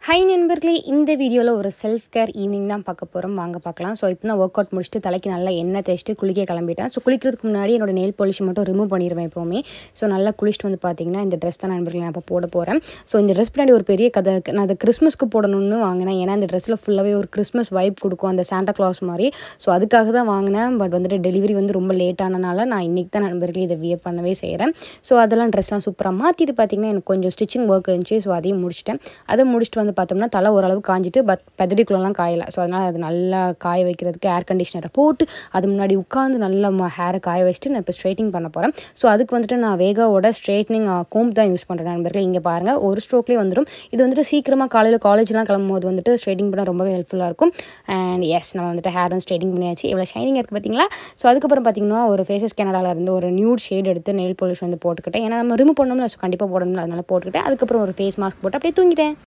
High நண்பர்களே இந்த வீடியோவில் ஒரு செல்ஃப் கேர் ஈவினிங் தான் பார்க்க போகிறோம் வாங்க பார்க்கலாம் ஸோ இப்போ தான் ஒர்க் அவுட் முடிச்சுட்டு தலைக்கு நல்லா எண்ணெய் தேய்ச்சிட்டு குளிக்க கிளம்பிட்டேன் ஸோ குளிக்கிறதுக்கு முன்னாடி என்னோட நெயில் பாலிஷ் மட்டும் ரிமூவ் பண்ணிடுவேன் எப்போவுமே ஸோ நல்லா குளிச்சுட்டு வந்து பார்த்தீங்கன்னா இந்த ட்ரெஸ் தான் நண்பர்களே நான் இப்போ போட போகிறேன் ஸோ இந்த ட்ரெஸ் பின்னாடி ஒரு பெரிய கதை இருக்கு. நான் அதை கிறிஸ்மஸ்க்கு போடணும்னு வாங்கினேன் ஏன்னா இந்த ட்ரெஸ்ஸில் ஃபுல்லாகவே ஒரு கிறிஸ்மஸ் வைப் கொடுக்கும் அந்த சாண்டா கிளாஸ் மாதிரி ஸோ அதுக்காக தான் வாங்கினேன் பட் வந்துட்டு டெலிவரி வந்து ரொம்ப லேட் ஆனனால நான் இன்றைக்கி தான் நண்பர்களே இதை வியர் பண்ணவே செய்கிறேன் ஸோ அதெல்லாம் ட்ரெஸ்லாம் சூப்பராக மாற்றிட்டு பார்த்தீங்கன்னா எனக்கு கொஞ்சம் ஸ்டிச்சிங் ஒர்க் இருந்துச்சு ஸோ அதையும் முடிச்சிட்டேன் அதை முடிச்சுட்டு வந்து பார்த்தோம்னா தலை ஓரளவு காஞ்சிட்டு பட் பெதடிக்குள்ளலாம் காயலை ஸோ அதனால் அது நல்லா காய வைக்கிறதுக்கு ஏர் கண்டிஷனரை போட்டு அது முன்னாடி உட்காந்து நல்லா ஹேரை காய வச்சுட்டு நான் இப்போ ஸ்ட்ரைட்டிங் பண்ண போகிறேன் ஸோ அதுக்கு வந்துட்டு நான் வேகாவோட ஸ்ட்ரைட்னிங் கோம் தான் யூஸ் பண்ணுறேன் நண்பர்களே இங்கே பாருங்கள் ஒரு ஸ்ட்ரோக்லேயே வந்துடும் இது வந்துட்டு சீக்கிரமாக காலையில் காலேஜ்லாம் கிளம்பும் போது வந்துட்டு ஸ்ட்ரைட்டிங் பண்ண ரொம்பவே ஹெல்ப்ஃபுல்லாக இருக்கும் அண்ட் எஸ் நம்ம வந்துட்டு ஹேரும் ஸ்ட்ரைட்டிங் பண்ணியாச்சு இவ்வளோ ஷைனிங் இருக்குது பார்த்தீங்களா ஸோ அதுக்கப்புறம் பார்த்தீங்கன்னா ஒரு ஃபேஸஸ் கனடாவில் இருந்து ஒரு நியூட் ஷேட் எடுத்து நெயில் பாலிஷ் வந்து போட்டுக்கிட்டேன் ஏன்னா நம்ம ரிமூவ் பண்ணோம்ல ஸோ கண்டிப்பாக போடணும்ல அதனால் போட்டுக்கிட்டேன் அதுக்கப்புறம் ஒரு ஃபேஸ் மாஸ்க் போட்டு அப்படியே தூங்கிட்டேன்